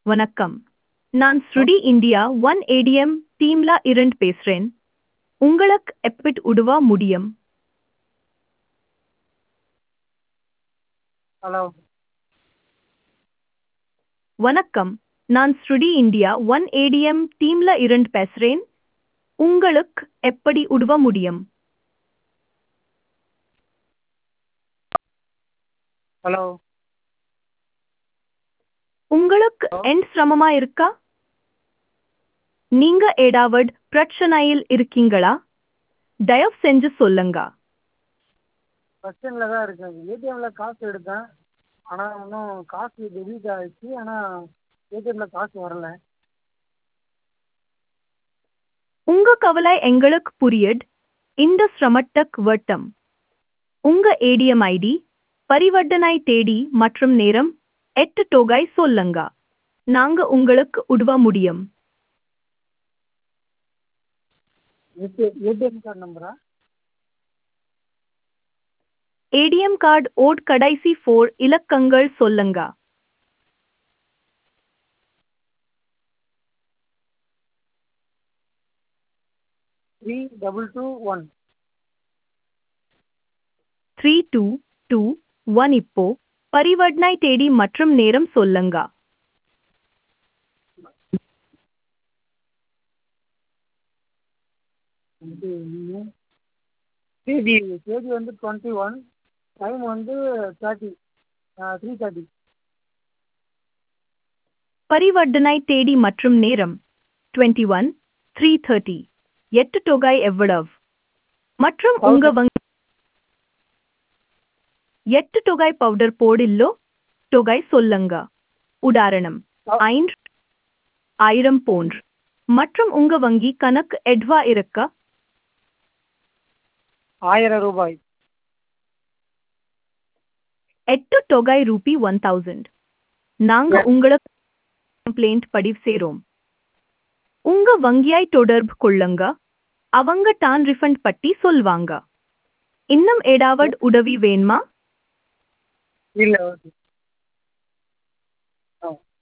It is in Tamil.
வணக்கம் நான் ஸ்ருடி இந்தியா ஒன் ஏடிஎம் டீம்ல இருந்து பேசுறேன் உங்களுக்கு எப்படி உதவ முடியும் ஹலோ வணக்கம் நான் ஸ்ருடி இந்தியா ஒன் ஏடிஎம் டீம்ல இருந்து பேசுறேன் உங்களுக்கு எப்படி உதவ முடியும் ஹலோ உங்களுக்கு என் சிரமமா இருக்கா நீங்க ஏதாவது பிரச்சனையில் இருக்கீங்களா தயவு செஞ்சு சொல்லுங்க பஸ்டாண்டில் தான் இருக்கேன் ஏடிஎம்மில் காசு எடுத்தேன் ஆனால் இன்னும் காசு டெபிட் ஆகிடுச்சு ஆனால் ஏடிஎம்மில் காசு வரல உங்க கவலை எங்களுக்கு புரியுது இந்த சிரமத்துக்கு வட்டம் உங்க ஏடிஎம் ஐடி பரிவர்த்தனை தேதி மற்றும் நேரம் எட்டு தொகை சொல்லுங்க நாங்க உங்களுக்கு உதவ முடியும் ஏடிஎம் ஏடிஎம் கார்டு நம்பரா ஏடிஎம் கார்டு ஓட் கடைசி ஃபோர் இலக்கங்கள் சொல்லுங்க three double two one three two two one இப்போ பரிவர்த்தனை தேதி மற்றும் நேரம் சொல்லுங்க இது தேதி தேதி வந்து டுவெண்ட்டி ஒன் டைம் வந்து தேர்ட்டி த்ரீ தேர்ட்டி பரிவர்த்தனை தேதி மற்றும் நேரம் டுவெண்ட்டி ஒன் த்ரீ தேர்ட்டி எட்டு தொகை எவ்வளவு மற்றும் உங்க வங்கி எட்டு தொகை பவுடர் போடில்லோ தொகை சொல்லுங்க உதாரணம் ஐந்து ஆயிரம் போன்று மற்றும் உங்க வங்கி கணக்கு எட்வா இருக்க ஆயிரம் ரூபாய் எட்டு தொகை ரூபி ஒன் தௌசண்ட் நாங்க உங்களுக்கு கம்ப்ளைண்ட் பதிவு செய்றோம் உங்க வங்கியாய் தொடர்பு கொள்ளுங்க அவங்க தான் ரிஃபண்ட் பட்டி சொல்வாங்க இன்னும் ஏதாவது உதவி வேணுமா இல்லை ஓகே